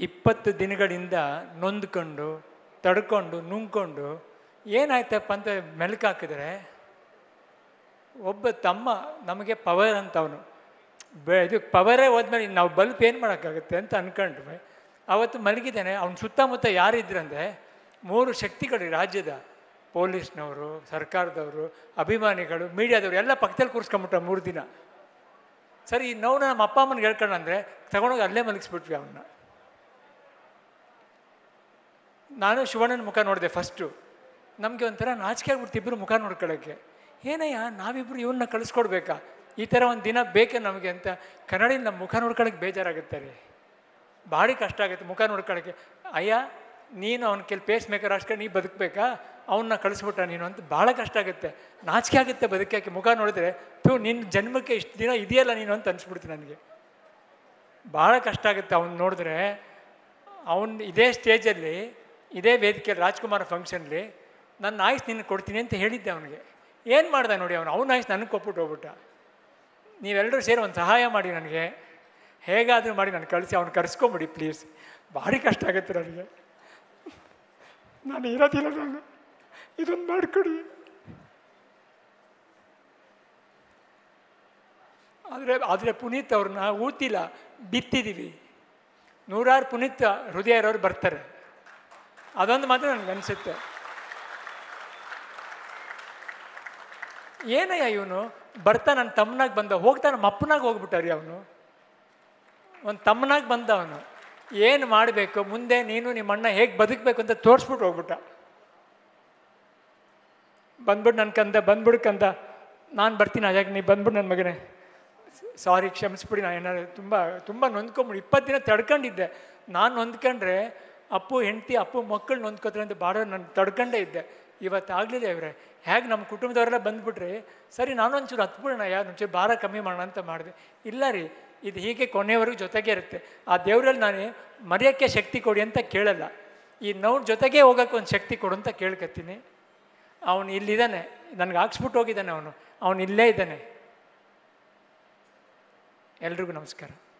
ಇಪ್ಪತ್ತು ದಿನಗಳಿಂದ ನೊಂದ್ಕೊಂಡು ತಡ್ಕೊಂಡು ನುಂಗ್ಕೊಂಡು ಏನಾಯ್ತಪ್ಪ ಅಂತ ಮೆಲುಕು ಹಾಕಿದ್ರೆ ಒಬ್ಬ ತಮ್ಮ ನಮಗೆ ಪವರ್ ಅಂತ ಅವನು ಬೆ ಇದು ಪವರೇ ಹೋದ್ಮೇಲೆ ನಾವು ಬಲ್ಪ್ ಏನು ಮಾಡೋಕ್ಕಾಗುತ್ತೆ ಅಂತ ಅಂದ್ಕೊಂಡ್ವಿ ಅವತ್ತು ಮಲಗಿದ್ದಾನೆ ಅವ್ನ ಸುತ್ತಮುತ್ತ ಯಾರಿದ್ರಂದರೆ ಮೂರು ಶಕ್ತಿಗಳು ಈ ರಾಜ್ಯದ ಪೊಲೀಸ್ನವರು ಸರ್ಕಾರದವರು ಅಭಿಮಾನಿಗಳು ಮೀಡಿಯಾದವರು ಎಲ್ಲ ಪಕ್ಕದಲ್ಲಿ ಕೂರಿಸ್ಕೊಂಬಿಟ್ಟ ಮೂರು ದಿನ ಸರಿ ಈ ನೋವು ನಮ್ಮ ಅಪ್ಪ ಅಮ್ಮನಿಗೆ ಹೇಳ್ಕೊಂಡಂದ್ರೆ ತಗೊಂಡೋಗಿ ಅಲ್ಲೇ ಮಲಗಿಸ್ಬಿಟ್ವಿ ಅವನ್ನ ನಾನು ಶಿವಣ್ಣನ ಮುಖ ನೋಡಿದೆ ಫಸ್ಟು ನಮಗೆ ಒಂಥರ ನಾಚಿಕೆ ಆಗ್ಬಿಡ್ತು ಇಬ್ಬರು ಮುಖ ನೋಡ್ಕೊಳ್ಳೋಕ್ಕೆ ಏನಯ್ಯ ನಾವಿಬ್ಬರು ಇವನ್ನ ಕಳಿಸ್ಕೊಡ್ಬೇಕಾ ಈ ಥರ ಒಂದು ದಿನ ಬೇಕೆ ನಮಗೆ ಅಂತ ಕನ್ನಡಿಯಲ್ಲಿ ನಮ್ಮ ಮುಖ ನೋಡ್ಕೊಳ್ಳೋಕೆ ಬೇಜಾರಾಗುತ್ತೆ ರೀ ಭಾರಿ ಕಷ್ಟ ಆಗುತ್ತೆ ಮುಖ ನೋಡ್ಕೊಳ್ಳೋಕ್ಕೆ ಅಯ್ಯ ನೀನು ಅವ್ನ ಕೆಲ ಪೇಸ್ ಮೇಕರ್ ಅಷ್ಟೇ ನೀ ಬದುಕಬೇಕಾ ಅವನ್ನ ಕಳಿಸ್ಬಿಟ್ಟ ನೀನು ಅಂತ ಭಾಳ ಕಷ್ಟ ಆಗುತ್ತೆ ನಾಚಿಕೆ ಆಗುತ್ತೆ ಬದುಕಕ್ಕೆ ಮುಖ ನೋಡಿದ್ರೆ ಥೂ ನಿನ್ನ ಜನ್ಮಕ್ಕೆ ಇಷ್ಟು ದಿನ ಇದೆಯಲ್ಲ ನೀನು ಅಂತ ಅನಿಸ್ಬಿಡ್ತು ನನಗೆ ಭಾಳ ಕಷ್ಟ ಆಗುತ್ತೆ ಅವ್ನು ನೋಡಿದ್ರೆ ಅವನು ಇದೇ ಸ್ಟೇಜಲ್ಲಿ ಇದೇ ವೇದಿಕೆಯಲ್ಲಿ ರಾಜ್ಕುಮಾರ್ ಫಂಕ್ಷನ್ಲಿ ನನ್ನ ಆಯ್ಸ್ ನಿನ್ನ ಕೊಡ್ತೀನಿ ಅಂತ ಹೇಳಿದ್ದೆ ಅವನಿಗೆ ಏನು ಮಾಡ್ದೆ ನೋಡಿ ಅವನು ಅವನ ಆಯ್ಸ್ ನನಗೆ ಕೊಟ್ಬಿಟ್ಟು ಹೋಗ್ಬಿಟ್ಟ ನೀವೆಲ್ಲರೂ ಸೇರಿ ಒಂದು ಸಹಾಯ ಮಾಡಿ ನನಗೆ ಹೇಗಾದರೂ ಮಾಡಿ ನಾನು ಕಳಿಸಿ ಅವ್ನು ಕರೆಸ್ಕೊಂಬಿಡಿ ಪ್ಲೀಸ್ ಭಾರಿ ಕಷ್ಟ ಆಗುತ್ತೆ ನನಗೆ ನಾನು ಇರೋದಿಲ್ಲ ನಾನು ಇದೊಂದು ಮಾಡಿಕೊಡಿ ಆದರೆ ಆದರೆ ಪುನೀತ್ ಅವ್ರನ್ನ ಊತಿಲ್ಲ ಬಿತ್ತಿದ್ದೀವಿ ನೂರಾರು ಪುನೀತ್ ಹೃದಯ ಇರೋರು ಬರ್ತಾರೆ ಅದೊಂದು ಮಾತ್ರ ನನಗೆ ಅನಿಸುತ್ತೆ ಏನಯ್ಯ ಇವನು ಬರ್ತಾ ನನ್ನ ತಮ್ಮನಾಗ ಬಂದ ಹೋಗ್ತಾ ನಮ್ಮ ಅಪ್ಪನಾಗ ಹೋಗ್ಬಿಟ್ಟಾರಿ ಅವನು ಒಂದು ತಮ್ಮನಾಗ ಬಂದ ಅವನು ಏನು ಮಾಡಬೇಕು ಮುಂದೆ ನೀನು ನಿಮ್ಮ ಅಣ್ಣ ಹೇಗೆ ಬದುಕಬೇಕು ಅಂತ ತೋರಿಸ್ಬಿಟ್ಟು ಹೋಗ್ಬಿಟ್ಟ ಬಂದ್ಬಿಟ್ಟು ನನ್ನ ಕಂದ ಬಂದ್ಬಿಡು ಕಂದ ನಾನು ಬರ್ತೀನಿ ಅಜಾಗ ನೀ ಬಂದ್ಬಿಟ್ಟು ನನ್ನ ಮಗನೇ ಸಾರಿ ಕ್ಷಮಿಸ್ಬಿಡಿ ನಾನು ಏನಾದ್ರು ತುಂಬ ತುಂಬ ನೊಂದ್ಕೊಂಬಿಡಿ ಇಪ್ಪತ್ತು ದಿನ ತಡ್ಕೊಂಡಿದ್ದೆ ನಾನು ನೊಂದ್ಕೊಂಡ್ರೆ ಅಪ್ಪು ಹೆಂಡತಿ ಅಪ್ಪು ಮಕ್ಕಳು ನೊಂದ್ಕೋತಾರೆ ಅಂತ ಭಾಳ ನಾನು ತಡ್ಕೊಂಡೇ ಇದ್ದೆ ಇವತ್ತು ಆಗಲಿಲ್ಲ ಇವರೇ ಹೇಗೆ ನಮ್ಮ ಕುಟುಂಬದವರೆಲ್ಲ ಬಂದ್ಬಿಟ್ರೆ ಸರಿ ನಾನು ಒಂಚೂರು ಹತ್ಬಿಡೋಣ ಯಾರು ಒಂಚೂರು ಭಾರ ಕಮ್ಮಿ ಮಾಡೋಣ ಅಂತ ಮಾಡಿದೆ ಇಲ್ಲ ರೀ ಇದು ಹೀಗೆ ಕೊನೆಯವರೆಗೂ ಜೊತೆಗೆ ಇರುತ್ತೆ ಆ ದೇವರಲ್ಲಿ ನಾನು ಮರೆಯೋಕ್ಕೆ ಶಕ್ತಿ ಕೊಡಿ ಅಂತ ಕೇಳಲ್ಲ ಈ ನೋವು ಜೊತೆಗೆ ಹೋಗೋಕ್ಕೆ ಒಂದು ಶಕ್ತಿ ಕೊಡು ಅಂತ ಕೇಳ್ಕತ್ತೀನಿ ಅವನು ಇಲ್ಲಿದ್ದಾನೆ ನನಗೆ ಹಾಕ್ಸ್ಬಿಟ್ಟು ಹೋಗಿದ್ದಾನೆ ಅವನು ಅವನು ಇಲ್ಲೇ ಇದ್ದಾನೆ ಎಲ್ರಿಗೂ ನಮಸ್ಕಾರ